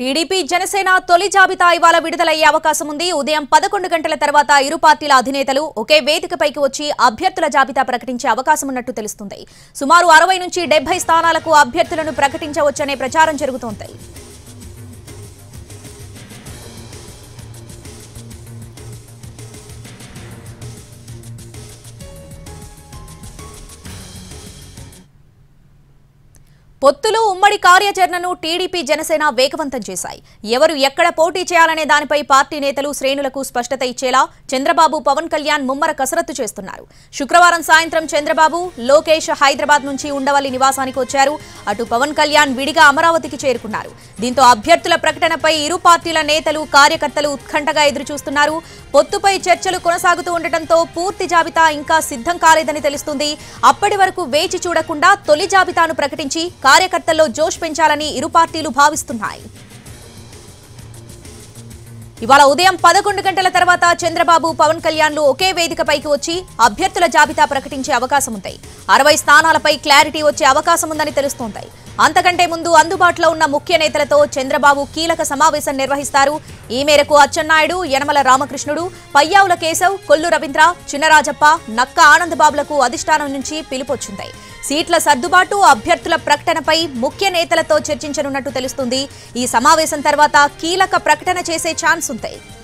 TDP Janasena తొలి జాబితా ఇవాళ విడుదలయ్యే అవకాశం ఉంది ఉదయం పదకొండు గంటల తర్వాత ఇరు పార్టీల అధినేతలు ఒకే వేదికపైకి వచ్చి అభ్యర్థుల జాబితా ప్రకటించే అవకాశం ఉన్నట్టు తెలుస్తుంది సుమారు అరవై నుంచి డెబ్బై స్థానాలకు అభ్యర్థులను ప్రకటించవచ్చనే ప్రచారం జరుగుతోంది పొత్తులు ఉమ్మడి కార్యాచరణను టీడీపీ జనసేన వేగవంతం చేశాయి ఎవరు ఎక్కడ పోటీ చేయాలనే దానిపై పార్టీ నేతలు శ్రేణులకు స్పష్టత ఇచ్చేలా చంద్రబాబు పవన్ కళ్యాణ్ ముమ్మర కసరత్తు చేస్తున్నారు శుక్రవారం సాయంత్రం చంద్రబాబు లోకేష్ హైదరాబాద్ నుంచి ఉండవల్లి నివాసానికి వచ్చారు అటు పవన్ కళ్యాణ్ విడిగా అమరావతికి చేరుకున్నారు దీంతో అభ్యర్థుల ప్రకటనపై ఇరు పార్టీల నేతలు కార్యకర్తలు ఉత్కంఠగా ఎదురుచూస్తున్నారు పొత్తుపై చర్చలు కొనసాగుతూ ఉండటంతో పూర్తి జాబితా ఇంకా సిద్ధం కాలేదని తెలుస్తుంది అప్పటి వరకు వేచి చూడకుండా తొలి జాబితాను ప్రకటించి కార్యకర్తల్లో జోష్ పెంచాలని ఇరు పార్టీలు భావిస్తున్నాయి ఇవాళ ఉదయం పదకొండు గంటల తర్వాత చంద్రబాబు పవన్ కళ్యాణ్లు ఒకే వేదికపైకి వచ్చి అభ్యర్థుల జాబితా ప్రకటించే అవకాశం ఉంది అరవై స్థానాలపై క్లారిటీ వచ్చే అవకాశం ఉందని తెలుస్తోంది అంతకంటే ముందు అందుబాటులో ఉన్న ముఖ్య నేతలతో చంద్రబాబు కీలక సమావేశం నిర్వహిస్తారు ఈ మేరకు అచ్చెన్నాయుడు యనమల రామకృష్ణుడు పయ్యావుల కేశవ్ కొల్లు రవీంద్ర చిన్నరాజప్ప నక్క ఆనందబాబులకు అధిష్టానం నుంచి పిలుపొచ్చింది సీట్ల సర్దుబాటు అభ్యర్థుల ప్రకటనపై ముఖ్య నేతలతో చర్చించనున్నట్టు తెలుస్తుంది ఈ సమావేశం తర్వాత కీలక ప్రకటన చేసే ఛాన్స్ ఉంది